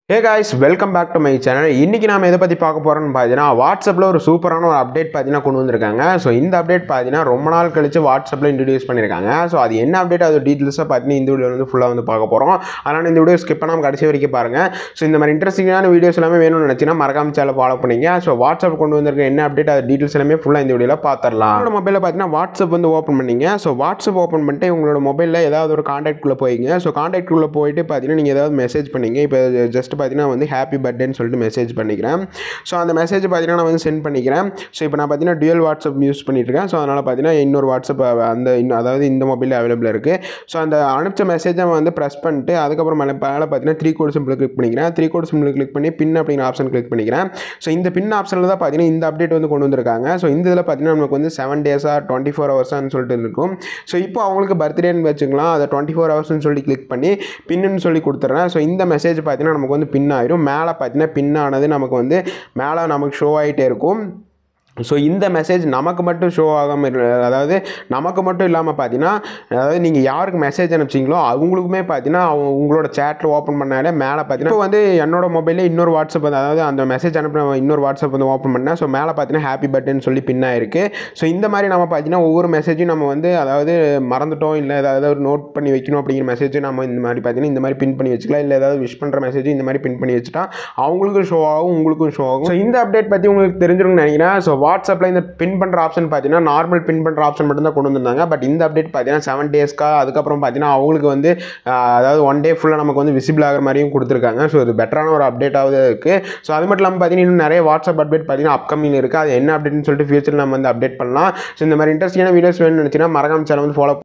hey guys welcome back to my channel இன்றைக்கி நாம எதை பற்றி பார்க்க போகிறோம்னு பார்த்தீங்கன்னா வாட்ஸ்அப்பில் ஒரு சூப்பரான ஒரு அப்டேட் பார்த்தீங்கன்னா கொண்டு வந்திருக்காங்க ஸோ இந்த அப்டேட் பார்த்தீங்கன்னா ரொம்ப நாள் கழிச்சு வாட்ஸ்அப்பில் இன்ட்ரடியூஸ் பண்ணியிருக்காங்க ஸோ அது என்ன அப்டேட் அது டீட்டெயில்ஸாக பார்த்தீங்கன்னா இந்த வீடியோ வந்து ஃபுல்லாக வந்து பார்க்க போகிறோம் அதனால் இந்த வீடியோ ஸ்கிப் பண்ணாமல் கடைசி வரைக்கும் பாருங்கள் ஸோ இந்த மாதிரி இன்ட்ரெஸ்டிங்கான வீடியோஸ் எல்லாமே வேணும்னு நினச்சிங்கன்னா மறக்காம சேனல் ஃபாலோ பண்ணிங்க ஸோ வாட்ஸ்அப் கொண்டு வந்திருக்க என்ன அப்டேட் அது டீட்டெயில்ஸ் எல்லாமே ஃபுல்லாக இந்த வீடியோவில் பார்த்துடலாம் உங்களோட மொபைலில் பார்த்தீங்கன்னா வாட்ஸ்அப் வந்து ஓப்பன் பண்ணீங்க ஸோ வாட்ஸ்அப் ஓப்பன் பண்ணிட்டு உங்களோட மொபைலில் ஏதாவது ஒரு காண்டாக்ட்குள்ளே போயிங்க ஸோ காண்டாக்ட்குள்ளே போயிட்டு பார்த்தீங்கன்னா நீங்கள் ஏதாவது மெசேஜ் பண்ணீங்க இப்போ ஜஸ்ட் பார்த்தீங்கன்னா வந்து ஹாப்பி பர்த்டேன்னு சொல்லிட்டு மெசேஜ் பண்ணிக்கிறேன் ஸோ அந்த மெசேஜ் பார்த்தீங்கன்னா நான் வந்து சென்ட் பண்ணிக்கிறேன் ஸோ இப்போ நான் பார்த்தீங்கன்னா டுயல் வாட்ஸ்அப் யூஸ் பண்ணிட்டு இருக்கேன் ஸோ அதனால் பார்த்தீங்கன்னா இன்னொரு வாட்ஸ்அப் அந்த இன்னும் அதாவது இந்த மொபைலில் அவைலபிள் இருக்குது ஸோ அந்த அனுப்பிச்ச மெசேஜை வந்து ப்ரெஸ் பண்ணிட்டு அதுக்கப்புறம் மேலே மேலே பார்த்தீங்கன்னா த்ரீ கோட் சிம்பிள் கிளிக் பண்ணிக்கிறேன் த்ரீ கோட் சிம்பிள் கிளிக் பண்ணி பின் அப்படிங்கிற ஆப்ஷன் கிளிக் பண்ணிக்கிறேன் ஸோ இந்த பின் ஆப்ஷனில் தான் பார்த்தீங்கன்னா இந்த அப்டேட் வந்து கொண்டு வந்திருக்காங்க ஸோ இந்த இதில் பார்த்தீங்கன்னா நமக்கு வந்து செவன் டேஸாக டுவெண்ட்டி ஃபோர் ஹவர்ஸான்னு சொல்லிட்டு இருக்கும் ஸோ இப்போ அவங்களுக்கு பர்த்டேன்னு வச்சுக்கலாம் அதை டுவெண்ட்டி ஃபோர் ஹவர்ஸ்னு சொல்லி கிளிக் பண்ணி பின்னு சொல்லி கொடுத்துட்றேன் ஸோ இந்த மெசேஜ் பார்த்தீங்கன்னா நமக்கு வந்து பின் ஆயிரும் மேலே பார்த்தீங்கன்னா பின் ஆனது நமக்கு வந்து மேலே நமக்கு ஷோ ஆகிட்டே இருக்கும் ஸோ இந்த மெசேஜ் நமக்கு மட்டும் ஷோ ஆகாமல் அதாவது நமக்கு மட்டும் இல்லாமல் பார்த்தீங்கன்னா அதாவது நீங்கள் யாருக்கு மெசேஜ் அனுப்பிச்சிங்களோ அவங்களுக்குமே பார்த்தீங்கன்னா அவங்க உங்களோட சேட்டில் ஓப்பன் பண்ணாலே மேலே பார்த்தீங்கன்னா இப்போ வந்து என்னோட மொபைலில் இன்னொரு வாட்ஸ்அப் வந்து அதாவது அந்த மெசேஜ் அனுப்பின இன்னொரு வாட்ஸ்அப் வந்து ஓப்பன் பண்ணேன் ஸோ மேலே பார்த்தீங்கன்னா ஹாப்பி பர்த்டேன்னு சொல்லி பின் ஆயிருக்கு ஸோ இந்த மாதிரி நம்ம பார்த்தீங்கன்னா ஒவ்வொரு மெசேஜும் நம்ம வந்து அதாவது மறந்துட்டோம் இல்லை ஏதாவது ஒரு நோட் பண்ணி வைக்கணும் அப்படிங்கிற மெசேஜ் நம்ம இந்த மாதிரி பார்த்தீங்கன்னா இந்த மாதிரி பின் பண்ணி வச்சுக்கலாம் இல்லை ஏதாவது விஷ் பண்ணுற மெசேஜ் இந்த மாதிரி பின் பண்ணி வச்சுட்டா அவங்களுக்கும் ஷோ ஆகும் உங்களுக்கும் ஷோ ஆகும் ஸோ இந்த அப்டேட் பற்றி உங்களுக்கு தெரிஞ்சிருக்கும்னு நினைக்கிறேன் ஸோ வாட்ஸ்அப்பில் இந்த பின் பண்ணுற ஆப்ஷன் பார்த்தீங்கன்னா நார்மல் பின் பண்ணுற ஆப்ஷன் மட்டும் தான் கொண்டு வந்திருந்தாங்க பட் இந்த அப்டேட் பார்த்தீங்கன்னா செவன் டேஸ்க்கா அதுக்கப்புறம் பார்த்தீங்கன்னா அவங்களுக்கு வந்து ஆஹ், அதாவது ஒன் டே ஃபுல்லாக நமக்கு வந்து விசிபிள் ஆகிற மாதிரியும் கொடுத்துருக்காங்க ஸோ இது பெட்டரான ஒரு அப்டேட்டாவது இருக்குது ஸோ அது மட்டும் இல்லாமல் பார்த்தீங்கன்னா இன்னும் நிறைய வாட்ஸ்அப் அப்டேட் பார்த்தீங்கன்னா அப்கமிங் இருக்குது அது என்ன அப்டேட்னு சொல்லிட்டு ஃபியூச்சரில் நம்ம வந்து அப்டேட் பண்ணலாம் ஸோ இந்த மாதிரி இன்ட்ரெஸ்டிங்கான வீடியோஸ் வேணும்னு நினச்சிங்கன்னா மறக்காம சேனல் வந்து ஃபாலோ